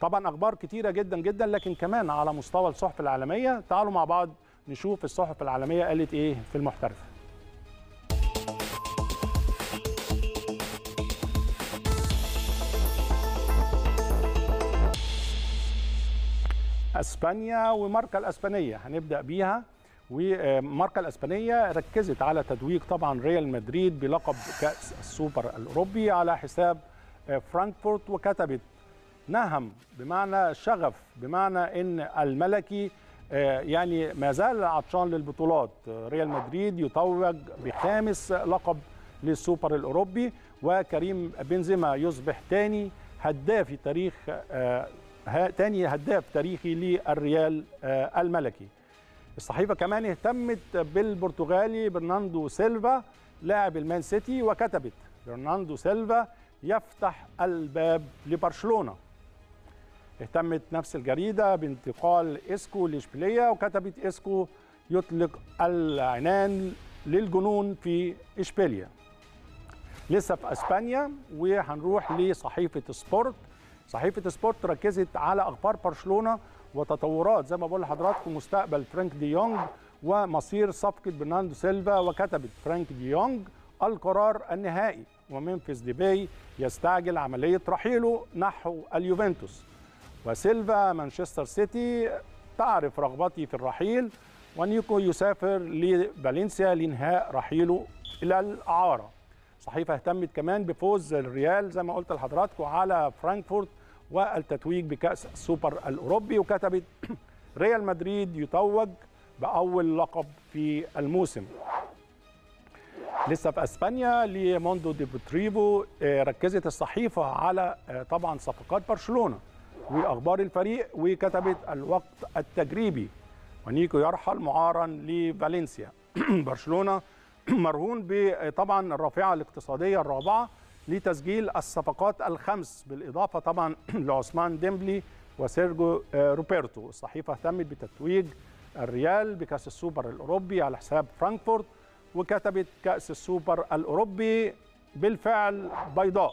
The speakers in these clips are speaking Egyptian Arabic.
طبعا اخبار كتيره جدا جدا لكن كمان على مستوى الصحف العالميه تعالوا مع بعض نشوف الصحف العالميه قالت ايه في المحترف اسبانيا وماركا الاسبانيه هنبدا بيها وماركا الاسبانيه ركزت على تتويج طبعا ريال مدريد بلقب كاس السوبر الاوروبي على حساب فرانكفورت وكتبت نهم بمعنى شغف بمعنى ان الملكي يعني ما زال عطشان للبطولات ريال مدريد يتوج بخامس لقب للسوبر الاوروبي وكريم بنزيما يصبح ثاني هداف تاريخ ثاني هداف تاريخي للريال الملكي الصحيفه كمان اهتمت بالبرتغالي برناندو سيلفا لاعب المان سيتي وكتبت برناندو سيلفا يفتح الباب لبرشلونه اهتمت نفس الجريده بانتقال اسكو لاشبيليه وكتبت اسكو يطلق العنان للجنون في اشبيليه لسه في اسبانيا وهنروح لصحيفه سبورت صحيفه سبورت ركزت على اخبار برشلونه وتطورات زي ما بقول لحضراتكم مستقبل فرانك دي يونغ ومصير صفقه برناندو سيلفا وكتبت فرانك دي يونغ القرار النهائي ومنفس ديباي يستعجل عمليه رحيله نحو اليوفنتوس وسيلفا مانشستر سيتي تعرف رغبتي في الرحيل ونيكو يسافر لفالنسيا لانهاء رحيله الى الاعاره صحيفه اهتمت كمان بفوز الريال زي ما قلت لحضراتكم على فرانكفورت والتتويج بكاس السوبر الاوروبي وكتبت ريال مدريد يتوج باول لقب في الموسم لسه في اسبانيا لموندو ديبوتريفو ركزت الصحيفه على طبعا صفقات برشلونه واخبار الفريق وكتبت الوقت التجريبي ونيكو يرحل معارا لفالنسيا برشلونه مرهون بطبعا الرافعه الاقتصاديه الرابعه لتسجيل الصفقات الخمس بالاضافه طبعا لعثمان ديمبلي وسيرجو روبرتو الصحيفه اهتمت بتتويج الريال بكاس السوبر الاوروبي على حساب فرانكفورت وكتبت كاس السوبر الاوروبي بالفعل بيضاء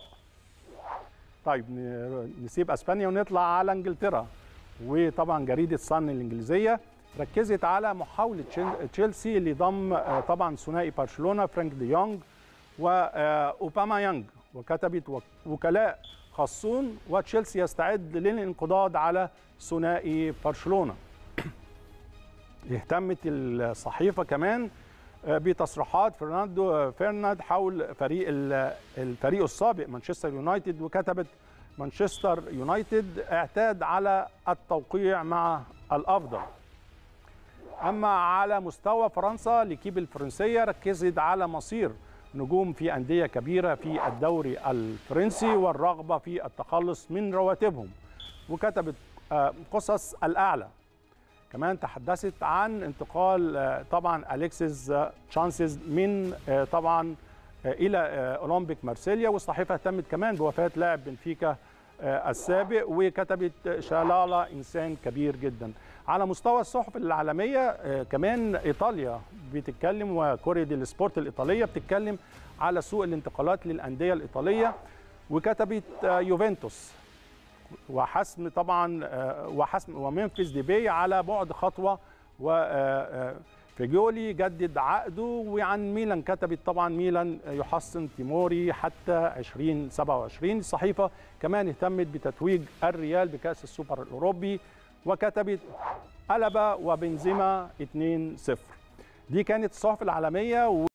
طيب نسيب اسبانيا ونطلع على انجلترا وطبعا جريده صن الانجليزيه ركزت على محاوله تشيلسي لضم طبعا ثنائي برشلونه فرانك دي يونغ واوباما يانج وكتبت وكلاء خاصون وتشيلسي يستعد للانقضاض على ثنائي برشلونه اهتمت الصحيفه كمان بتصريحات فرناندو فيرناند حول فريق الفريق السابق مانشستر يونايتد وكتبت مانشستر يونايتد اعتاد على التوقيع مع الافضل اما على مستوى فرنسا لكيب الفرنسيه ركزت على مصير نجوم في انديه كبيره في الدوري الفرنسي والرغبه في التخلص من رواتبهم وكتبت قصص الاعلى كمان تحدثت عن انتقال طبعا اليكسيس تشانسز من طبعا الى اولمبيك مارسيليا والصحيفه اهتمت كمان بوفاه لاعب بنفيكا السابق وكتبت شلاله انسان كبير جدا على مستوى الصحف العالميه كمان ايطاليا بتتكلم وكوريا دي السبورت الايطاليه بتتكلم على سوق الانتقالات للانديه الايطاليه وكتبت يوفنتوس وحسم طبعا وحسم ومنفذ ديبي على بعد خطوه و فيجولي جدد عقده وعن ميلان كتبت طبعا ميلان يحصن تيموري حتى 2027 الصحيفه كمان اهتمت بتتويج الريال بكاس السوبر الاوروبي وكتبت ألبا وبنزيما 2-0 دي كانت الصحف العالميه